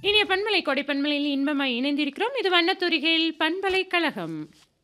இனிய பண்பலை கொடை பண்பலையில் இன்பமாய் இணைந்திருக்கிறோம் இது வண்ணத்துரிகையில் பண்பலைக்கழகம்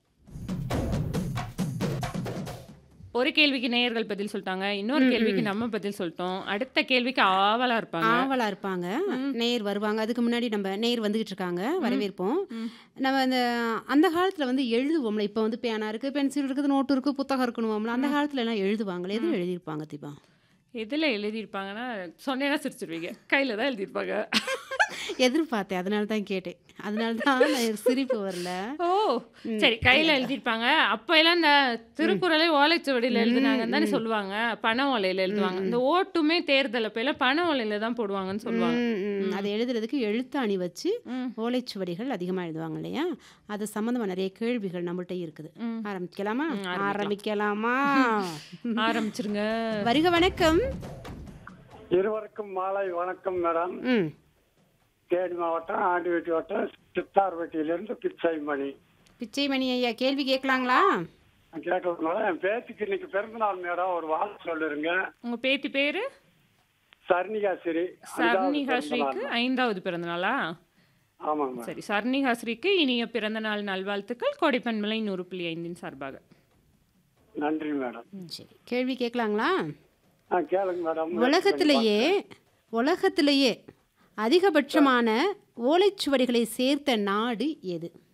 ஒரு கேள்விக்கு நேயர்கள் பதில் சொல்லிட்டாங்க இன்னொரு கேள்விக்கு நம்ம பதில் சொல்லிட்டோம் அடுத்த கேள்விக்கு ஆவலா இருப்பாங்க ஆவலா இருப்பாங்க நேர் வருவாங்க அதுக்கு முன்னாடி நம்ம நேர் வந்துகிட்டு இருக்காங்க வரவேற்போம் நம்ம அந்த அந்த காலத்துல வந்து எழுதுவோம்ல இப்போ வந்து பேனா இருக்கு பென்சில் இருக்குது நோட்டு இருக்கு புத்தகம் இருக்கணும்ல அந்த காலத்துல எல்லாம் எழுதுவாங்களே எதுவும் எழுதியிருப்பாங்க தீபா எதுல எழுதியிருப்பாங்கன்னா சொன்னேன்னா சிரிச்சிருவீங்க கையில தான் எழுதியிருப்பாங்க எதிர்பார்த்தேன் அதனால தான் கேட்டேன் அதனால தான் நான் சிரிப்பு வரல ஓ சரி கையில எழுதியிருப்பாங்க அப்ப எல்லாம் இந்த திருக்குறளை ஓலைச்சுவடியில எழுதுனாங்கன்னு தானே சொல்லுவாங்க பனை ஓலையில எழுதுவாங்க இந்த ஓட்டுமே தேர்தல் அப்ப எல்லாம் பனை ஓலையில தான் போடுவாங்கன்னு சொல்லுவாங்க ம், ம். அதை எழுதுறதுக்கு எழுத்தாணி வச்சு ம். ஓலைச்சுவடிகள் அதிகமாக எழுதுவாங்க இல்லையா அது சம்மந்தமாக நிறைய கேள்விகள் நம்மள்ட்ட இருக்குது ஆரம்பிக்கலாமா ஆரம்பிக்கலாமா ஆரம்பிச்சிருங்க வருக வணக்கம் இருவருக்கும் மாலை வணக்கம் மேடம் ம் தேனி மாவட்டம் ஆண்டிவெட்டி வட்டம் சித்தார்வட்டியிலிருந்து பிச்சாய்மணி பிச்சைமணி ஐயா கேள்வி கேட்கலாங்களா கேட்கலாம் மேடம் என் பேத்திக்கு இன்னைக்கு பிறந்தநாள் மேடம் ஒரு வாழ்த்து சொல்லிருங்க உங்க பேத்தி பேரு சர்ணிகாசிரி சர்ணிகாஸ்ரீக்கு ஐந்தாவது பிறந்த நாளா ஆமாங்க மேடம் சரி சர்ணிகாஸ்ரீக்கு இனிய பிறந்த நாள் நல்வாழ்த்துக்கள் கொடைப்பண்பலை நூறு புள்ளி ஐந்தின் சார்பாக நன்றி மேடம் சரி கேள்வி கேட்கலாங்களா ஆ கேளுங்க மேடம் உலகத்திலேயே உலகத்திலேயே அதிகபட்சமான ஓலைச்சுவடிகளை சேர்த்த நாடு எது